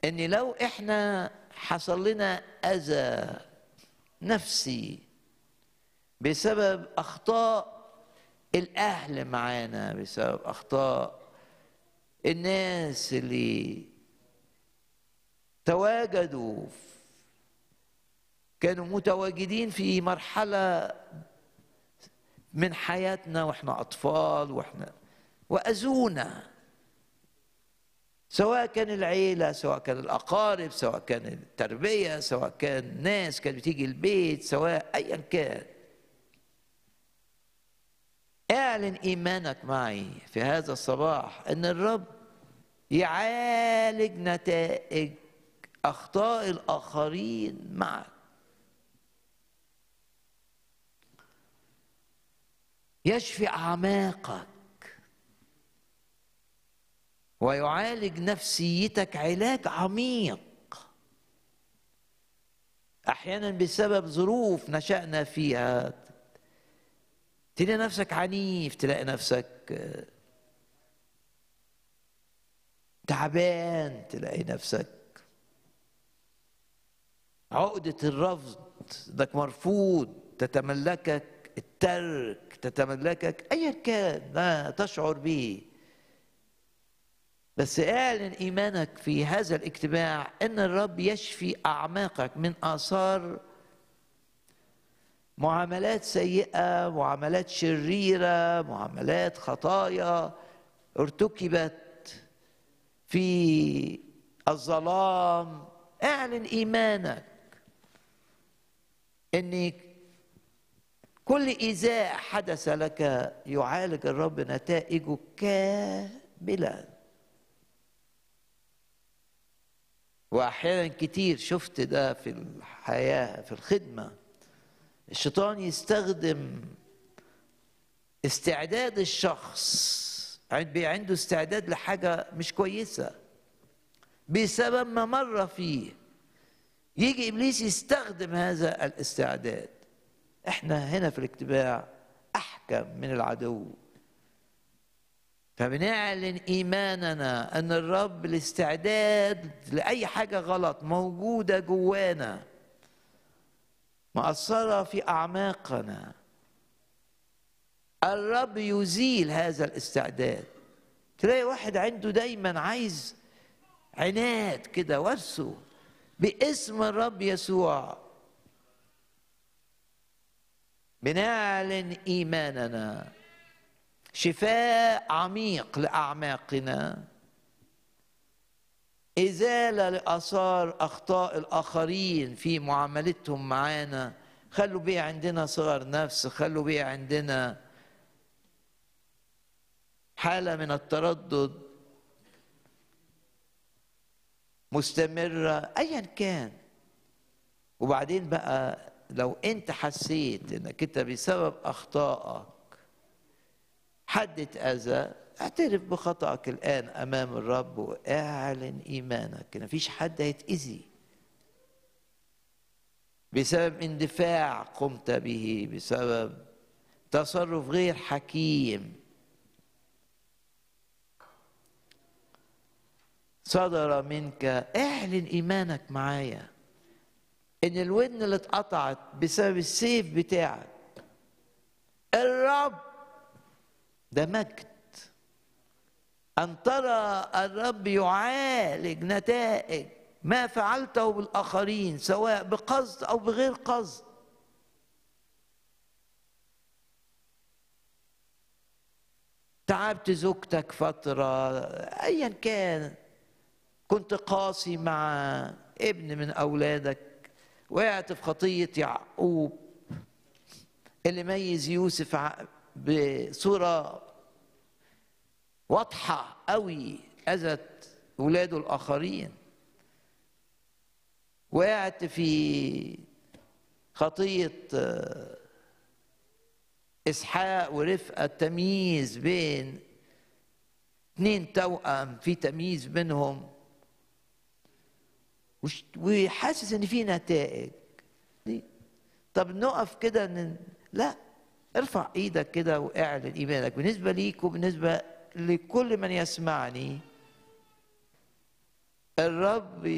ان لو احنا حصل لنا اذى نفسي بسبب اخطاء الاهل معانا بسبب اخطاء الناس اللي تواجدوا كانوا متواجدين في مرحله من حياتنا واحنا اطفال واحنا واذونا سواء كان العيلة سواء كان الأقارب سواء كان التربية سواء كان ناس كانت بتيجي البيت سواء أيا كان اعلن إيمانك معي في هذا الصباح أن الرب يعالج نتائج أخطاء الآخرين معك يشفي أعماقك ويعالج نفسيتك علاج عميق احيانا بسبب ظروف نشانا فيها تلاقي نفسك عنيف تلاقي نفسك تعبان تلاقي نفسك عقدة الرفض انك مرفوض تتملكك الترك تتملكك ايا كان لا تشعر به بس اعلن ايمانك في هذا الاجتماع ان الرب يشفي اعماقك من اثار معاملات سيئه معاملات شريره معاملات خطايا ارتكبت في الظلام اعلن ايمانك ان كل ايذاء حدث لك يعالج الرب نتائجه كاملا واحيانا كتير شفت ده في الحياه في الخدمه الشيطان يستخدم استعداد الشخص عنده استعداد لحاجه مش كويسه بسبب ما مر فيه يجي ابليس يستخدم هذا الاستعداد احنا هنا في الاجتماع احكم من العدو فبنعلن ايماننا ان الرب الاستعداد لاي حاجه غلط موجوده جوانا مأثره في اعماقنا الرب يزيل هذا الاستعداد تلاقي واحد عنده دايما عايز عناد كده ورثه باسم الرب يسوع بنعلن ايماننا شفاء عميق لاعماقنا ازاله لاثار اخطاء الاخرين في معاملتهم معانا خلوا بيه عندنا صغر نفس خلوا بيه عندنا حاله من التردد مستمره ايا كان وبعدين بقى لو انت حسيت انك انت بسبب اخطائك حد اتأذى اعترف بخطأك الآن أمام الرب واعلن إيمانك إن مفيش حد هيتأذي بسبب اندفاع قمت به بسبب تصرف غير حكيم صدر منك اعلن إيمانك معايا إن الودن اللي اتقطعت بسبب السيف بتاعك الرب ده مجد أن ترى الرب يعالج نتائج ما فعلته بالآخرين سواء بقصد أو بغير قصد تعبت زوجتك فترة أيا كان كنت قاسي مع ابن من أولادك وقعت في خطية يعقوب اللي ميز يوسف بصورة واضحة قوي أذت ولاده الآخرين وقعت في خطية إسحاق ورفقة التمييز بين اتنين توأم في تمييز بينهم وحاسس ان في نتائج طب نقف كده ن... لا ارفع ايدك كده واعلن ايمانك بالنسبه ليك وبالنسبه لكل من يسمعني الرب